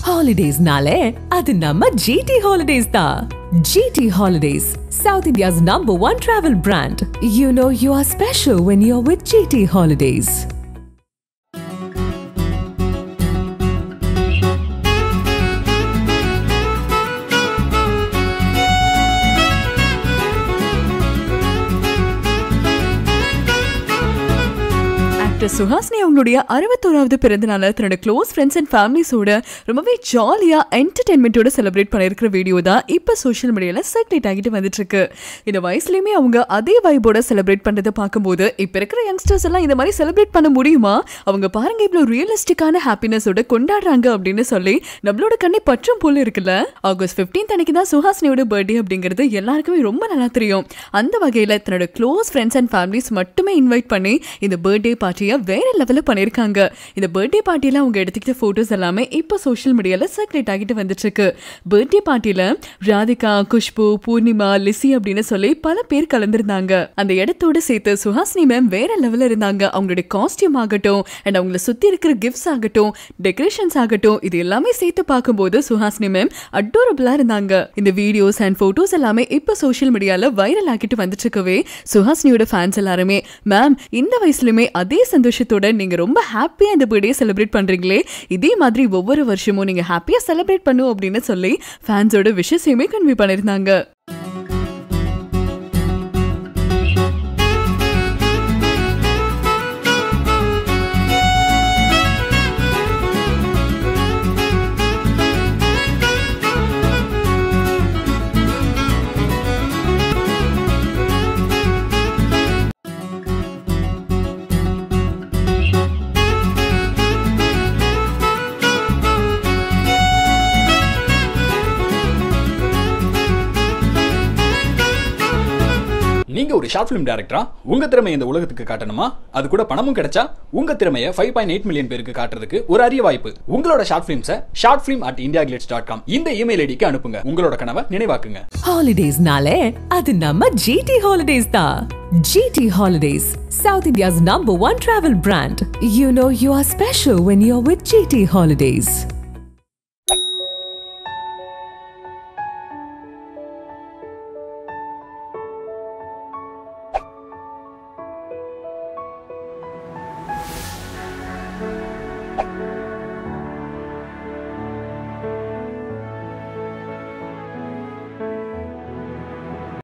ஹாலிடேஸ்னாலே அது நம்ம ஜிடி ஹாலிடேஸ் தான் GT holidays south India's number one travel brand you know you are special when you are with GT holidays actor Suhasini அவங்களுடைய அறுபத்தோராவது பிறந்த நாள தன்னோட க்ளோஸ் ஃப்ரெண்ட்ஸ் அண்ட் ஃபேமிலிஸோட ரொம்பவே ஜாலியா என்டர்டைன்மெண்ட்டோட செலிப்ரேட் பண்ணியிருக்கிற வீடியோ தான் இப்போ சோஷியல் மீடியால சர்க்குலேட் ஆகிட்டு வந்துட்டு இருக்கு இந்த வயசுலயுமே அவங்க அதே வைபோட செலிப்ரேட் பண்றதை பார்க்கும்போது இப்போ இருக்கிற யங்ஸ்டர்ஸ் எல்லாம் இந்த மாதிரி செலிப்ரேட் பண்ண முடியுமா அவங்க பாருங்க இவ்வளவு ரியலிஸ்டிக்கான ஹாப்பினஸோட கொண்டாடுறாங்க அப்படின்னு சொல்லி நம்மளோட கண்ணை பற்றும் போல இருக்குல்ல ஆகஸ்ட் 15th அன்னைக்கு தான் சுஹாசினியோட பர்த்டே அப்படிங்கிறது எல்லாருக்குமே ரொம்ப நல்லா தெரியும் அந்த வகையில தன்னோட க்ளோஸ் ஃப்ரெண்ட்ஸ் அண்ட் ஃபேமிலிஸ் மட்டுமே இன்வைட் பண்ணி இந்த பர்த்டே பார்ட்டியை வேற லெவலில் பண்ணியிருக்காங்க இந்த பர்த்டே பார்ட்டியில் அவங்க எடுத்துக்கிட்ட ஃபோட்டோஸ் எல்லாமே இப்போ சோஷியல் மீடியாவில் சர்க்குலேட் ஆகிட்டு வந்துட்டு இருக்கு பர்த்டே பார்ட்டியில் ராதிகா குஷ்பு பூர்ணிமா லிசி அப்படின்னு சொல்லி பல பேர் கலந்துருந்தாங்க அந்த இடத்தோட சேர்த்து சுஹாசினி மேம் வேற லெவலில் இருந்தாங்க அவங்களுடைய காஸ்டியூம் ஆகட்டும் அண்ட் அவங்கள சுற்றி இருக்கிற கிஃப்ட்ஸ் ஆகட்டும் டெக்கரேஷன்ஸ் ஆகட்டும் இது எல்லாமே சேர்த்து பார்க்கும்போது சுஹாசினி மேம் அடோரபிளாக இருந்தாங்க இந்த வீடியோஸ் அண்ட் ஃபோட்டோஸ் எல்லாமே இப்போ சோஷியல் மீடியாவில் வைரல் ஆகிட்டு வந்துட்டு இருக்கவே சுஹாசினியோட ஃபேன்ஸ் எல்லாருமே மேம் இந்த வயசுலயுமே அதே சந்தோஷத்தோட நீங்க ரொம்ப ஹாப்பியா இந்த பர்த்டே செலிப்ரேட் பண்றீங்களே இதே மாதிரி ஒவ்வொரு வருஷமும் நீங்க ஹாப்பியா செலிப்ரேட் பண்ணும் அப்படின்னு சொல்லி ஃபேன்ஸோட விஷயத்தையுமே கன்வே பண்ணிருந்தாங்க நீங்க ஒரு ஷார்ட் ஃபிலிம் டைரக்டரா உங்க திறமையை இந்த உலகத்துக்கு காட்டணுமா அது கூட பணமும் கிடைச்சா உங்க திறமையை ஃபைவ் பாயிண்ட் எயிட் மில்லியன் பேருக்கு காட்டுறதுக்கு ஒரு அரிய வாய்ப்பு உங்களோட ஷார்ட் ஃபிலிம்ஸை short film at India dot com இந்த இமெயில் ஐடிக்கு அனுப்புங்க உங்களோட கனவை நினைவாக்குங்க ஹாலிடேஸ்னாலே அது நம்ம ஜிடி ஹாலிடேஸ் தான் GT holidays south India's number one travel brand you know you are special when you are with GT holidays